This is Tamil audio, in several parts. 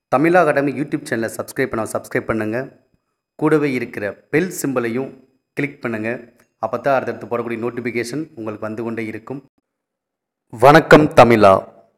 தமிழா அகாடமி யூடியூப் சேனலை சப்ஸ்கிரைப் பண்ண சப்ஸ்கிரைப் பண்ணுங்கள் கூடவே இருக்கிற பெல் சிம்பலையும் கிளிக் பண்ணுங்கள் அப்போ தான் அடுத்தடுத்து போடக்கூடிய நோட்டிஃபிகேஷன் உங்களுக்கு வந்து கொண்டே இருக்கும் வணக்கம் தமிழா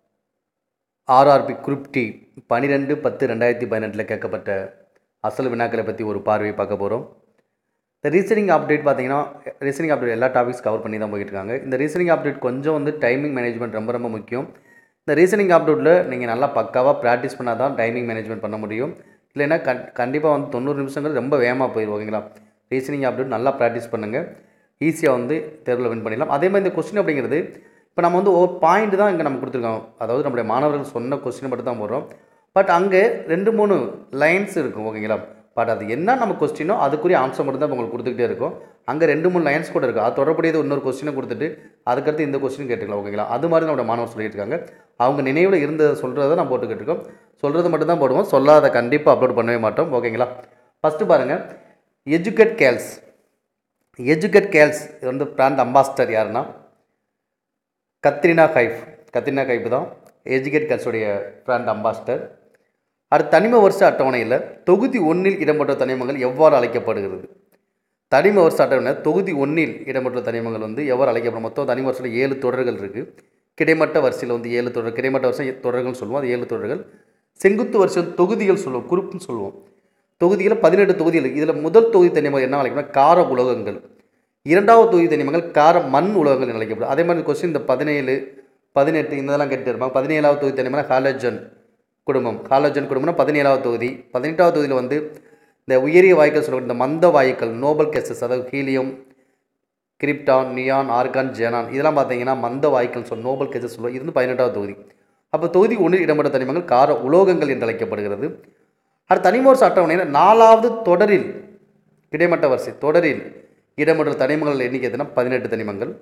ஆர்ஆர்பி குரூப் டி பன்னிரெண்டு பத்து ரெண்டாயிரத்தி பதினெட்டில் கேட்கப்பட்ட அசல் வினாக்களை பற்றி ஒரு பார்வை பார்க்க போகிறோம் இந்த ரீசனிங் அப்டேட் பார்த்தீங்கன்னா ரீசனிங் அப்டேட் எல்லா டாபிக்ஸ் கவர் பண்ணி தான் போயிட்டு இருக்காங்க இந்த ரீசனிங் அப்டேட் கொஞ்சம் வந்து டைமிங் மேனேஜ்மெண்ட் ரொம்ப ரொம்ப முக்கியம் இந்த ரீசனிங் அப்டேட்டில் நீங்கள் நல்லா பக்காவாக ப்ராக்டிஸ் பண்ணால் தான் டைமிங் மேனேஜ்மெண்ட் பண்ண முடியும் இல்லைன்னா கண் கண்டிப்பாக வந்து தொண்ணூறு நிமிஷங்கள் ரொம்ப வேகமாக போயிடும் ஓகேங்களா ரீசனிங் அப்டேட் நல்லா ப்ராக்டிஸ் பண்ணுங்கள் ஈஸியாக வந்து தேர்வில் வின் பண்ணிடலாம் அதே மாதிரி இந்த கொஸ்டின் அப்படிங்கிறது இப்போ நம்ம வந்து ஒரு பாயிண்ட் தான் இங்கே நம்ம கொடுத்துருக்கோம் அதாவது நம்முடைய மாணவர்கள் சொன்ன கொஸ்டினை மட்டும் தான் போடுறோம் பட் அங்கே ரெண்டு மூணு லைன்ஸ் இருக்கும் ஓகேங்களா பட் அது என்ன நம்ம கொஸ்டினோ அதுக்குரிய ஆன்சர் மட்டும் தான் உங்களுக்கு கொடுத்துக்கிட்டே இருக்கும் அங்கே ரெண்டு மூணு லைன்ஸ் கூட இருக்குது அது தொடர்புடையது இன்னொரு கொஸ்டினை கொடுத்துட்டு அதுக்கடுத்து இந்த கொஸ்டின் கேட்டுக்கலாம் ஓகேங்களா அது மாதிரி நம்மளோட மாணவர் சொல்லிட்டு இருக்காங்க அவங்க நினைவில் இருந்ததை சொல்கிறத நான் போட்டுக்கிட்டு இருக்கோம் சொல்கிறது மட்டும் தான் போடுவோம் சொல்லாத கண்டிப்பாக அப்லோட் பண்ணவே மாட்டோம் ஓகேங்களா ஃபஸ்ட்டு பாருங்கள் எஜுகேட் கேல்ஸ் எஜுகேட் கேல்ஸ் இது வந்து பிராண்ட் அம்பாஸ்டர் யாருன்னா கத்ரினா கைஃப் கத்ரினா கைஃப் தான் எஜுகேட் கேல்ஸுடைய பிராண்ட் அம்பாஸ்டர் அடுத்து தனிம வருஷ அட்டவணையில் தொகுதி ஒன்றில் இடம்பெற்ற தனிமங்கள் எவ்வாறு அழைக்கப்படுகிறது தனிம வருஷ அட்டவணை தொகுதி ஒன்றில் இடம்பெற்ற தனிமங்கள் வந்து எவ்வாறு அழைக்கப்படும் மொத்தம் தனிம வருஷத்தில் ஏழு தொடர்கள் இருக்குது கிடைமட்ட வரிசையில் வந்து ஏழு தொடர் கிடைமட்ட வருஷம் தொடர்கள் சொல்லுவோம் அது ஏழு தொடர்கள் செங்குத்து வருஷம் தொகுதிகள் சொல்லுவோம் குரூப்னு சொல்லுவோம் தொகுதியில் பதினெட்டு தொகுதிகள் இதில் முதல் தொகுதி தனிமங்கள் என்ன அழைக்கணும் கார உலோகங்கள் இரண்டாவது தொகுதி தனிமங்கள் கார மண் உலோகங்கள் என்று அழைக்கப்படும் அதே மாதிரி கொஸ்டின் இந்த பதினேழு பதினெட்டு இந்த இதெல்லாம் கேட்டு இருப்பாங்க பதினேழாவது தொகுதி தனிமங்கள் ஹாலஜன் குடும்பம் ஹாலஜன் குடும்பம்னா பதினேழாவது தொகுதி பதினெட்டாவது தொகுதியில் வந்து இந்த உயரிய வாயுக்கள் சொல்லக்கூடிய இந்த மந்த வாயுக்கள் நோபல் கேசஸ் அதாவது helium krypton neon argon xenon இதெல்லாம் பார்த்தீங்கன்னா மந்த வாயுக்கள் சொல் நோபல் கேசஸ் சொல்லுவோம் இது வந்து பதினெட்டாவது தொகுதி அப்போ தொகுதி ஒன்றில் இடம்பெற்ற தனிமங்கள் கார உலோகங்கள் என்று அழைக்கப்படுகிறது அடுத்து தனிமோர்ஸ் அட்டவணையில் நாலாவது தொடரில் கிடைமட்ட வரிசை தொடரில் இடம்பெற்ற தனிமங்கள் எண்ணிக்கை எதுனா பதினெட்டு தனிமங்கள்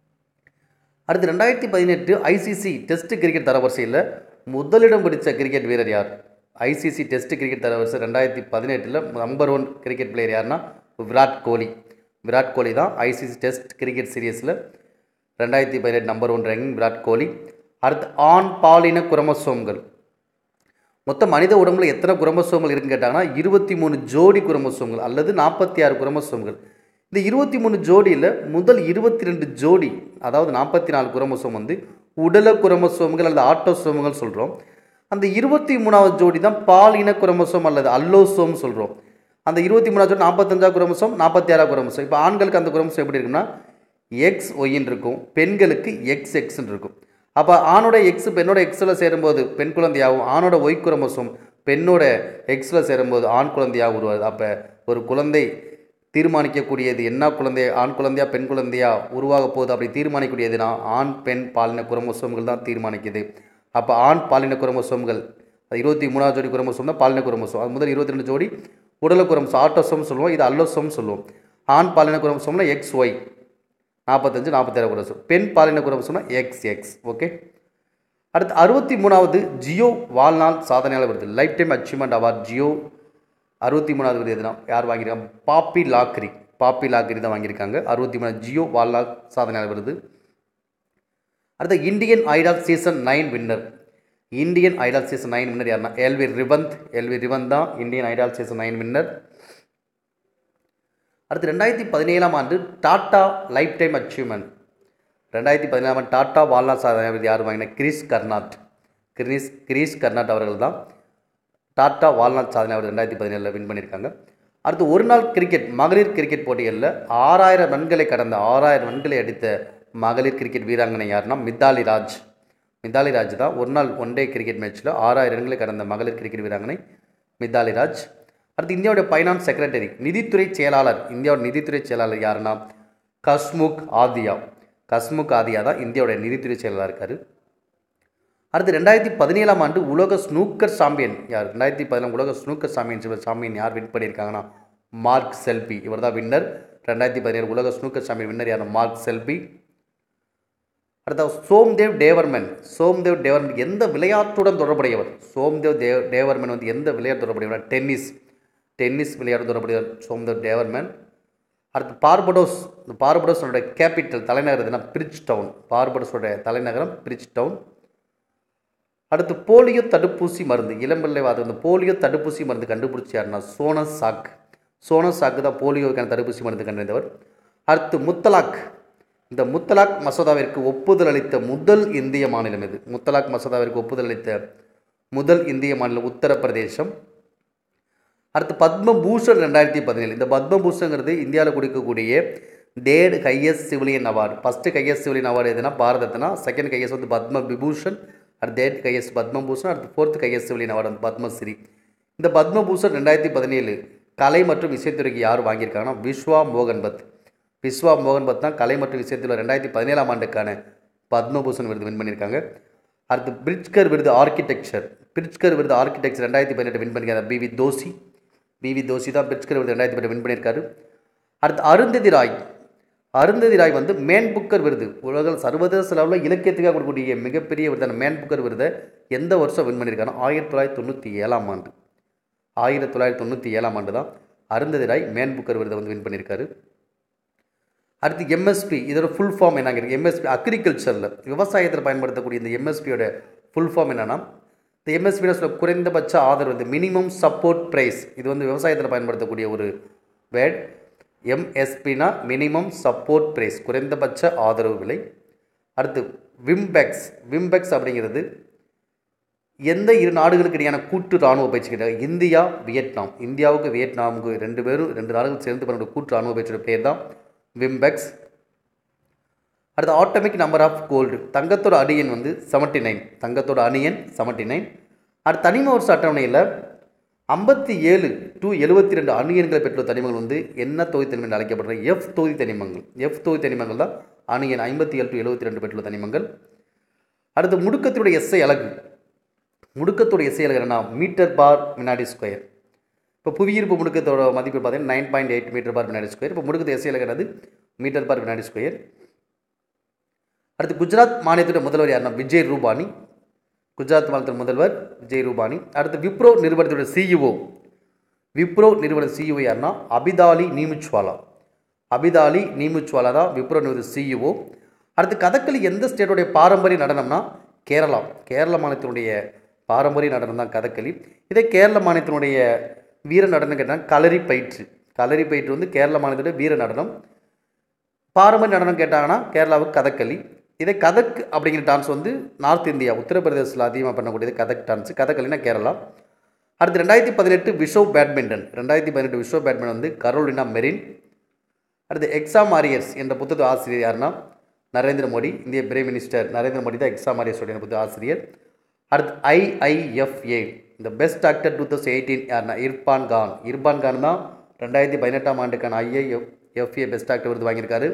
அடுத்து ரெண்டாயிரத்தி பதினெட்டு ஐசிசி டெஸ்ட் கிரிக்கெட் தரவரிசையில் முதலிடம் பிடித்த கிரிக்கெட் வீரர் யார் ஐசிசி டெஸ்ட் கிரிக்கெட் தரவரிசை ரெண்டாயிரத்தி பதினெட்டில் நம்பர் ஒன் கிரிக்கெட் பிளேயர் யாருன்னா விராட் கோலி விராட் கோலி தான் ஐசிசி டெஸ்ட் கிரிக்கெட் சீரியஸில் ரெண்டாயிரத்தி பதினெட்டு number one ranking Virat Kohli அடுத்து ஆண் பாலின குரோமோசோம்கள் மொத்தம் மனித உடம்புல எத்தனை குரோமோசோம்கள் இருக்குன்னு கேட்டாங்கன்னா இருபத்தி மூணு ஜோடி குரோமோசோம்கள் அல்லது நாற்பத்தி ஆறு குரோமோசோம்கள் இந்த இருபத்தி மூணு ஜோடியில் முதல் இருபத்தி ரெண்டு ஜோடி அதாவது நாற்பத்தி நாலு குரோமோசோம் வந்து உடல குரோமோசோம்கள் அல்லது ஆட்டோசோம்கள் சொல்கிறோம் அந்த இருபத்தி மூணாவது ஜோடி தான் பாலின குரோமோசோம் அல்லது அல்லோசோம் சொல்கிறோம் அந்த இருபத்தி மூணாவது ஜோடி நாற்பத்தஞ்சா குரோமோசோம் நாற்பத்தி ஆறா குரோமோசோம் இப்போ ஆண்களுக்கு அந்த குரோமோசோம் எப்படி இருக்குன்னா எக்ஸ் ஒய்ன்னு இருக்கும் பெண்களுக்கு எக்ஸ் எக்ஸ்ன்னு இருக்கும் அப்போ ஆணோட எக்ஸ் பெண்ணோட எக்ஸில் சேரும்போது பெண் குழந்தையாகவும் ஆணோட ஒய் குரோமோசோம் பெண்ணோட எக்ஸில் சேரும்போது ஆண் குழந்தையாக உருவாது அப்போ ஒரு குழந்தை தீர்மானிக்கக்கூடியது என்ன குழந்தை ஆண் குழந்தையா பெண் குழந்தையா உருவாக போகுது அப்படி தீர்மானிக்கக்கூடியதுனா ஆண் பெண் பாலின குரோமோசோம்கள் தான் தீர்மானிக்குது அப்போ ஆண் பாலின குரோமோசோம்கள் இருபத்தி மூணாவது ஜோடி குரோமோசோம் தான் பாலின குரோமோசோம் அது முதல் இருபத்தி ரெண்டு ஜோடி உடல குரோமோசோம் ஆட்டோசோம் சொல்லுவோம் இது அல்லோசோம் சொல்லுவோம் ஆண் பாலின குரோமோசோம்னா எக்ஸ் ஒய் நாற்பத்தஞ்சு நாற்பத்தாறு குரோமோசோம் பெண் பாலின குரோமோசோம்னா எக்ஸ் எக்ஸ் ஓகே அடுத்து அறுபத்தி மூணாவது ஜியோ வாழ்நாள் சாதனையாளர் விருது lifetime achievement award Jio அறுபத்தி மூணாவது விருது எதுனா யார் வாங்கியிருக்காங்க பாப்பி லாக்ரி பாப்பி லாக்ரி தான் வாங்கியிருக்காங்க அறுபத்தி மூணு ஜியோ வாழ்நாள் சாதனையாளர் விருது அடுத்த Indian Idol season nine winner Indian Idol season nine winner யாருன்னா எல்வி ரிவந்த் எல்வி ரிவந்த் தான் Indian Idol season nine winner அடுத்து ரெண்டாயிரத்தி பதினேழாம் ஆண்டு டாட்டா லைஃப் டைம் அச்சீவ்மெண்ட் ரெண்டாயிரத்தி பதினேழாம் ஆண்டு டாட்டா வாழ்நாள் சாதனை விருது யார் வாங்கினா கிரீஷ் கர்நாட் கிரீஷ் கிரீஷ் கர்நாட் அவர்கள் தான் டாட்டா வாழ்நாள் சாதனை அவர் ரெண்டாயிரத்தி பதினேழில் வின் பண்ணியிருக்காங்க அடுத்து ஒரு நாள் கிரிக்கெட் மகளிர் கிரிக்கெட் போட்டிகளில் ஆறாயிரம் ரன்களை கடந்த ஆறாயிரம் ரன்களை அடித்த மகளிர் கிரிக்கெட் வீராங்கனை யாருன்னா மித்தாலி ராஜ் மித்தாலி ராஜ் தான் ஒரு நாள் ஒன் டே கிரிக்கெட் மேட்ச்சில் ஆறாயிரம் ரன்களை கடந்த மகளிர் கிரிக்கெட் வீராங்கனை மித்தாலி ராஜ் அடுத்து இந்தியாவுடைய ஃபைனான்ஸ் செக்ரட்டரி நிதித்துறை செயலாளர் இந்தியாவோட நிதித்துறை செயலாளர் யாருன்னா கஸ்முக் ஆதியா கஸ்முக் ஆதியா தான் இந்தியாவுடைய நிதித்துறை செயலாளர் இருக்கார் அடுத்து ரெண்டாயிரத்தி பதினேழாம் ஆண்டு உலக ஸ்னூக்கர் சாம்பியன் யார் ரெண்டாயிரத்தி பதினேழு உலக ஸ்னூக்கர் சாம்பியன்ஷிப் சாம்பியன் யார் வின் பண்ணியிருக்காங்கன்னா மார்க் செல்பி இவர் தான் வின்னர் ரெண்டாயிரத்தி பதினேழு உலக ஸ்னூக்கர் சாம்பியன் வின்னர் யார் மார்க் செல்பி அடுத்த சோம்தேவ் டேவர்மன் சோம்தேவ் டேவர்மன் எந்த விளையாட்டுடன் தொடர்புடையவர் சோம்தேவ் தேவ் டேவர்மன் வந்து எந்த விளையாட்டு தொடர்புடையவர் டென்னிஸ் டென்னிஸ் விளையாட்டு தொடர்புடையவர் சோம்தேவ் டேவர்மன் அடுத்து பார்படோஸ் இந்த பார்படோஸோட கேபிட்டல் தலைநகர் எதுனா பிரிட்ஜ் டவுன் பார்படோஸோட தலைநகரம் பிரிட்ஜ் டவுன் அடுத்து போலியோ தடுப்பூசி மருந்து இளம்பிள்ளை வாதம் இந்த போலியோ தடுப்பூசி மருந்து கண்டுபிடிச்சி யாருன்னா சோனஸ் சாக் சோனஸ் சாக்கு தான் போலியோவுக்கான தடுப்பூசி மருந்து கண்டறிந்தவர் அடுத்து முத்தலாக் இந்த முத்தலாக் மசோதாவிற்கு ஒப்புதல் அளித்த முதல் இந்திய மாநிலம் இது முத்தலாக் மசோதாவிற்கு ஒப்புதல் அளித்த முதல் இந்திய மாநிலம் உத்தரப்பிரதேசம் அடுத்து பத்மபூஷன் ரெண்டாயிரத்தி பதினேழு இந்த பத்மபூஷங்கிறது இந்தியாவில் கொடுக்கக்கூடிய that highest civilian award first highest civilian award எதுனா பாரதத்தினா செகண்ட் ஹையஸ்ட் வந்து பத்ம விபூஷன் அடுத்து தேட் ஹையஸ்ட் பத்மபூஷன் அடுத்து ஃபோர்த் ஹையஸ்ட் சிவிலியன் அவார்டு வந்து பத்மஸ்ரீ இந்த பத்மபூஷன் ரெண்டாயிரத்தி பதினேழு கலை மற்றும் இசைத்துறைக்கு யார் வாங்கியிருக்காங்கன்னா விஸ்வா மோகன் பத் விஸ்வா மோகன் பத் தான் கலை மற்றும் இசைத்துறை ரெண்டாயிரத்தி பதினேழாம் ஆண்டுக்கான பத்மபூஷன் விருது வின் பண்ணியிருக்காங்க அடுத்து பிரிட்ஜ்கர் விருது ஆர்கிடெக்சர் பிரிட்ஜ்கர் விருது ஆர்கிடெக்சர் ரெண்டாயிரத்தி பதினெட்டு வின் பண்ணியிருக்காங்க பிவி தோசி பிவி தோசி தான் பிரிட்ஜ்கர் விருது ரெண்டாயிரத்தி பதினெட்டு வின் பண்ணியிருக்காரு அடுத்து அருந்ததி ராய் அருந்ததி ராய் வந்து மேன் புக்கர் விருது உலக சர்வதேச அளவில் இலக்கியத்துக்காக கொடுக்கக்கூடிய மிகப்பெரிய விருதான மேன் புக்கர் விருதை எந்த வருஷம் வின் பண்ணியிருக்காங்கன்னா ஆயிரத்தி தொள்ளாயிரத்தி தொண்ணூற்றி ஏழாம் ஆண்டு ஆயிரத்தி தொள்ளாயிரத்தி தொண்ணூற்றி ஏழாம் ஆண்டு தான் அருந்ததி ராய் மேன் புக்கர் விருதை வந்து வின் பண்ணியிருக்காரு அடுத்து எம்எஸ்பி இதோட ஃபுல் ஃபார்ம் என்னங்க எம்எஸ்பி அக்ரிகல்ச்சரில் விவசாயத்தில் பயன்படுத்தக்கூடிய இந்த எம்எஸ்பியோட ஃபுல் ஃபார்ம் என்னென்னா இந்த எம்எஸ்பியோட சொல்ல குறைந்தபட்ச ஆதரவு இந்த மினிமம் சப்போர்ட் ப்ரைஸ் இது வந்து விவசாயத்தில் பயன்படுத்தக்கூடிய ஒரு வேர்ட் எம்எஸ்பினா மினிமம் சப்போர்ட் ப்ரைஸ் குறைந்தபட்ச ஆதரவு விலை அடுத்து விம்பெக்ஸ் விம்பெக்ஸ் அப்படிங்கிறது எந்த இரு நாடுகளுக்கு இடையான கூட்டு இராணுவ பயிற்சி கிடையாது இந்தியா வியட்நாம் இந்தியாவுக்கு வியட்நாமுக்கு ரெண்டு பேரும் ரெண்டு நாடுகள் சேர்ந்து பண்ணக்கூடிய கூட்டு இராணுவ பயிற்சியோட பேர் தான் விம்பெக்ஸ் அடுத்து ஆட்டோமிக் நம்பர் ஆஃப் கோல்டு தங்கத்தோட அணியன் வந்து செவன்ட்டி நைன் தங்கத்தோட அணியன் செவன்ட்டி நைன் அடுத்து தனிம வருஷ அட்டவணையில் ஐம்பத்தி ஏழு டு எழுபத்தி ரெண்டு அணியன்களை பெற்றுள்ள தனிமங்கள் வந்து என்ன தொகுதி தனிமங்கள் அழைக்கப்படுற எஃப் தொகுதி தனிமங்கள் எஃப் தொகுதி தனிமங்கள் தான் அணியன் ஐம்பத்தி ஏழு டு எழுபத்தி ரெண்டு பெற்றுள்ள தனிமங்கள் அடுத்து முடுக்கத்தினுடைய எஸ்ஐ அலகு முடுக்கத்தோட எஸ்ஐ அலகு என்னன்னா மீட்டர் பார் வினாடி ஸ்கொயர் இப்போ புவியீர்ப்பு முடுக்கத்தோட மதிப்பு பார்த்தீங்கன்னா nine point eight metre per வினாடி ஸ்கொயர் இப்போ முடுக்கத்து எஸ்ஐ அலகு என்னது மீட்டர் பார் வினாடி ஸ்கொயர் அடுத்து குஜராத் மாநிலத்துடைய முதல்வர் யாருன்னா விஜய் ரூபானி குஜராத் மாநிலத்தின் முதல்வர் விஜய் ரூபானி அடுத்து விப்ரோ நிறுவனத்துடைய சிஇஓ விப்ரோ நிறுவன சிஇஓ யாருன்னா அபிதாலி நீமுச்வாலா அபிதாலி நீமுச்வாலா தான் விப்ரோ நிறுவன சிஇஓ அடுத்து கதகளி எந்த ஸ்டேட்டுடைய பாரம்பரிய நடனம்னா கேரளா கேரள மாநிலத்தினுடைய பாரம்பரிய நடனம் தான் கதகளி இதே கேரள மாநிலத்தினுடைய வீர நடனம் கேட்டால் களரி பயிற்று களரி பயிற்று வந்து கேரள மாநிலத்துடைய வீர நடனம் பாரம்பரிய நடனம் கேட்டாங்கன்னா கேரளாவுக்கு கதகளி இதே கதக் அப்படிங்கிற டான்ஸ் வந்து நார்த் இந்தியா உத்தரப்பிரதேசத்தில் அதிகமாக பண்ணக்கூடியது கதக் டான்ஸ் கதகளினா கேரளா அடுத்து ரெண்டாயிரத்தி பதினெட்டு விஸ்வ் பேட்மிண்டன் ரெண்டாயிரத்தி பதினெட்டு விஸ்வ் பேட்மிண்டன் வந்து கரோலினா மெரின் அடுத்து எக்ஸாம் ஆரியர்ஸ் என்ற புத்தக ஆசிரியர் யாருன்னா நரேந்திர மோடி இந்திய பிரைம் மினிஸ்டர் நரேந்திர மோடி தான் எக்ஸாம் ஆரியர்ஸோடைய புத்தக ஆசிரியர் அடுத்து ஐஐஎஃப்ஏ இந்த best actor two thousand eighteen யாருன்னா இர்பான் கான் இர்பான் கான் தான் ரெண்டாயிரத்தி பதினெட்டாம் ஆண்டுக்கான ஐஐஎஃப் எஃப்ஏ பெஸ்ட் ஆக்டர் விருது வாங்கியிருக்காரு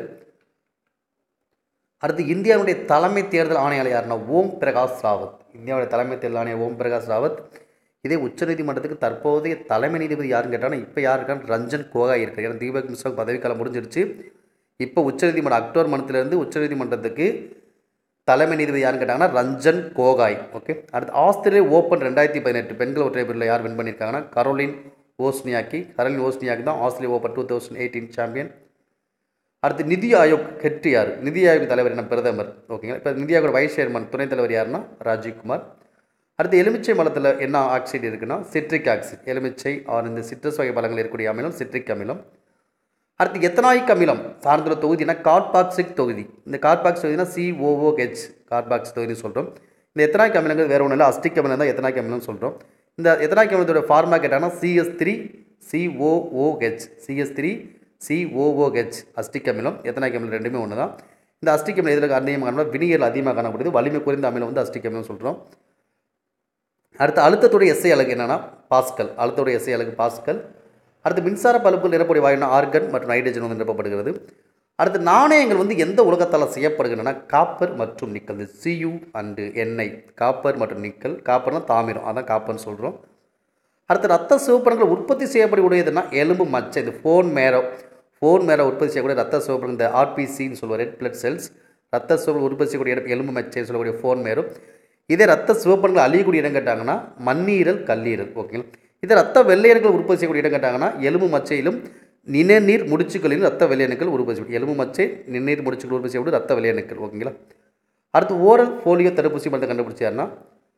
அடுத்து இந்தியாவுடைய தலைமை தேர்தல் ஆணையாளர் யாருன்னா ஓம் பிரகாஷ் ராவத் இந்தியாவுடைய தலைமை தேர்தல் ஆணையர் ஓம் பிரகாஷ் ராவத் இதே உச்சநீதிமன்றத்துக்கு தற்போதைய தலைமை நீதிபதி யாருன்னு கேட்டாங்கன்னா இப்போ யார் இருக்கான்னு ரஞ்சன் கோகாய் இருக்கார் ஏன்னா தீபக் மிஸ்ரா பதவிக்காலம் முடிஞ்சிருச்சு இப்போ உச்சநீதிமன்றம் அக்டோபர் மந்த்லேருந்து உச்சநீதிமன்றத்துக்கு தலைமை நீதிபதி யாருன்னு கேட்டாங்கன்னா ரஞ்சன் கோகாய் ஓகே அடுத்து ஆஸ்திரேலியா ஓப்பன் ரெண்டாயிரத்தி பதினெட்டு பெண்கள் ஒற்றை பிரிவில் யார் வின் பண்ணியிருக்காங்கன்னா கரோலின் ஓஸ்னியாக்கி கரோலின் ஓஸ்னியாக்கி தான் Australia open two thousand eighteen champion அடுத்து நிதி ஆயோக் ஹெட் யார் நிதி ஆயோக் தலைவர் என்ன பிரதமர் ஓகேங்களா இப்போ நிதி ஆயோட வைஸ் சேர்மன் துணைத் தலைவர் யாருன்னா ராஜீவ்குமார் அடுத்து எலுமிச்சை மலத்தில் என்ன ஆக்சைடு இருக்குன்னா சிட்ரிக் ஆக்சைடு எலுமிச்சை ஆர் இந்த சிட்ரஸ் வகை பழங்கள் இருக்கக்கூடிய அமிலம் சிட்ரிக் அமிலம் அடுத்து எத்தனாயிக் அமிலம் சார்ந்துள்ள தொகுதினா கார்பாக்சிக் தொகுதி இந்த கார்பாக்ஸ் தொகுதினா சிஓஓஹெச் கார்பாக்ஸ் தொகுதி சொல்கிறோம் இந்த எத்தனாயிக் அமிலங்கள் வேறு ஒன்றும் இல்லை அஸ்டிக் அமிலம் தான் எத்தனாயிக் அமிலம் சொல்கிறோம் இந்த எத்தனாயிக் அமிலத்தோட ஃபார்மா கேட்டாங்கன்னா CH three COOH CH three COOH acetic அமிலம் எத்தனாயிக் அமிலம் ரெண்டுமே ஒன்று தான் இந்த அஸ்டிக் அமிலம் இதில் அதிகமாக காணப்படும் வினிகரில் அதிகமாக காணப்படுது வலிமை குறைந்த அமிலம் வந்து அஸ்டிக் அமிலம் சொல்கிறோம் அடுத்து அழுத்தத்துடைய எஸ்ஐ அலகு என்னென்னா பாஸ்கல் அழுத்தத்துடைய எஸ்ஐ அலகு பாஸ்கல் அடுத்து மின்சார பழுப்புகள் நிரப்பக்கூடிய வாயுனா ஆர்கன் மற்றும் நைட்ரஜன் வந்து நிரப்பப்படுகிறது அடுத்து நாணயங்கள் வந்து எந்த உலகத்தால் செய்யப்படுகின்றன காப்பர் மற்றும் நிக்கல் இந்த சியு அண்டு எண்ணெய் காப்பர் மற்றும் நிக்கல் காப்பர்னா தாமிரம் அதான் காப்பர்னு சொல்கிறோம் அடுத்து ரத்த சிவப்பணங்கள் உற்பத்தி செய்யப்படக்கூடியதுன்னா எலும்பு மச்சை இந்த ஃபோன் மேரோ ஃபோன் மேரோ உற்பத்தி செய்யக்கூடிய ரத்த சிவப்பணங்கள் இந்த ஆர்பிசின்னு சொல்லுவோம் ரெட் பிளட் செல்ஸ் ரத்த சிவப்பு உற்பத்தி செய்யக்கூடிய இடம் எலும்பு மச்சை சொல்லக்கூடிய ஃபோன் மேரோ இதே ரத்த சிவப்பணங்கள் அழியக்கூடிய இடம் கேட்டாங்கன்னா மண்ணீரல் கல்லீரல் ஓகேங்களா இதே ரத்த வெள்ளையணுக்கள் உற்பத்தி செய்யக்கூடிய இடம் கேட்டாங்கன்னா எலும்பு மச்சையிலும் நிணநீர் முடிச்சுக்களிலும் ரத்த வெள்ளையணுக்கள் உற்பத்தி செய்யும் எலும்பு மச்சை நிணநீர் முடிச்சுக்கள் உற்பத்தி செய்யக்கூடிய ரத்த வெள்ளையணுக்கள் ஓகேங்களா அடுத்து ஓரல் போலியோ தடுப்பூசி மருந்து கண்டுபிடிச்சாருன்னா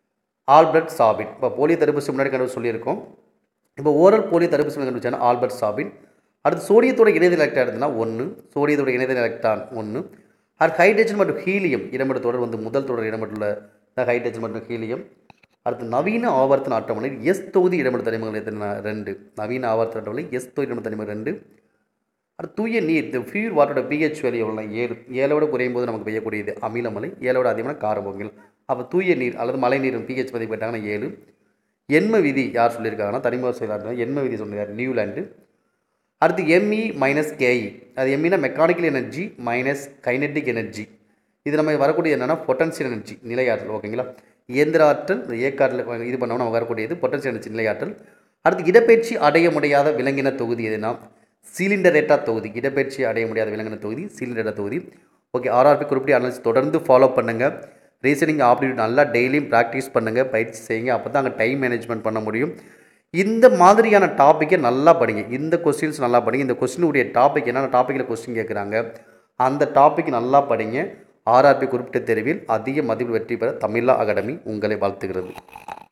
ஆல்பர்ட் சாபின் இப்போ போலியோ தடுப்பூசி முன்னாடி கண்டு சொல்லியிருக்கோம் இப்போ ஓரல் போலியோ தடுப்பூசி கண்டுபிடிச்சானா ஆல்பர்ட் சாபின் அடுத்து சோடியத்தோட இணையதள எலக்ட்ரான் எடுத்தனா ஒன்று சோடியத்தோட இணையதள எலக்ட்ரான் ஒன்று அடுத்து ஹைட்ரஜன் மற்றும் ஹீலியம் இடம்பெற்ற தொடர் வந்து முதல் தொடர் இடம்பெற்றுள்ள ஹைட்ரஜன் மற்றும் ஹீலியம் அடுத்து நவீன ஆவர்த்தன அட்டவணையில் எஸ் தொகுதி இடம்பெற்ற தனிமங்கள் எத்தனை ரெண்டு நவீன ஆவர்த்தன அட்டவணையில் எஸ் தொகுதி இடம்பெற்ற தனிமங்கள் ரெண்டு அடுத்து தூய நீர் இந்த ஃபியூர் வாட்டரோட பிஹெச் வேல்யூ எவ்வளோ ஏழு ஏழோட குறையும் போது நமக்கு பெய்யக்கூடியது அமிலமலை ஏழோட அதிகமான காரபொங்கல் அப்போ தூய நீர் அல்லது மழை நீரும் பிஹெச் மதிப்பு போயிட்டாங்கன்னா ஏழு எண்ம விதி யார் சொல்லியிருக்காங்கன்னா தனிம செயலாளர் எண்ம விதி சொல்லியிருக்காரு நியூலாண்டு அடுத்து எம்இ மைனஸ் கேஇ அது எம்இனா mechanical energy minus kinetic energy இது நம்ம வரக்கூடிய என்னென்னா பொட்டன்ஷியல் எனர்ஜி நிலையாற்றல் ஓகேங்களா இயந்திர ஆற்றல் இயக்காற்றல் இது பண்ணோம்னா நமக்கு வரக்கூடியது பொட்டன்ஷியல் எனர்ஜி நிலையாற்றல் அடுத்து இடப்பெயர்ச்சி அடைய முடியாத விலங்கின தொகுதி எதுனா சிலிண்டரேட்டா தொகுதி இடப்பெயர்ச்சி அடைய முடியாத விலங்கின தொகுதி சிலிண்டரேட்டா தொகுதி ஓகே ஆர்ஆர்பி குறிப்பிட்ட அனாலிசிஸ் தொடர்ந்து ஃபாலோ பண்ணுங்கள் ரீசனிங் ஆப்டிடியூட் நல்லா டெய்லியும் ப்ராக்டிஸ் பண்ணுங்கள் பயிற்சி செய்யுங்க அப்போ தான் அங்கே டைம் மேனேஜ்மெண்ட் பண்ண முடியும் இந்த மாதிரியான டாப்பிக்கை நல்லா படிங்க இந்த கொஸ்டின்ஸ் நல்லா படிங்க இந்த கொஸ்டினுடைய டாபிக் என்னென்ன டாப்பிக்கில் கொஸ்டின் கேட்குறாங்க அந்த டாபிக் நல்லா படிங்க ஆர்ஆர்பி குறிப்பிட்ட தெரிவில் அதிக மதிப்பு வெற்றி பெற தமிழா அகாடமி உங்களை வாழ்த்துகிறது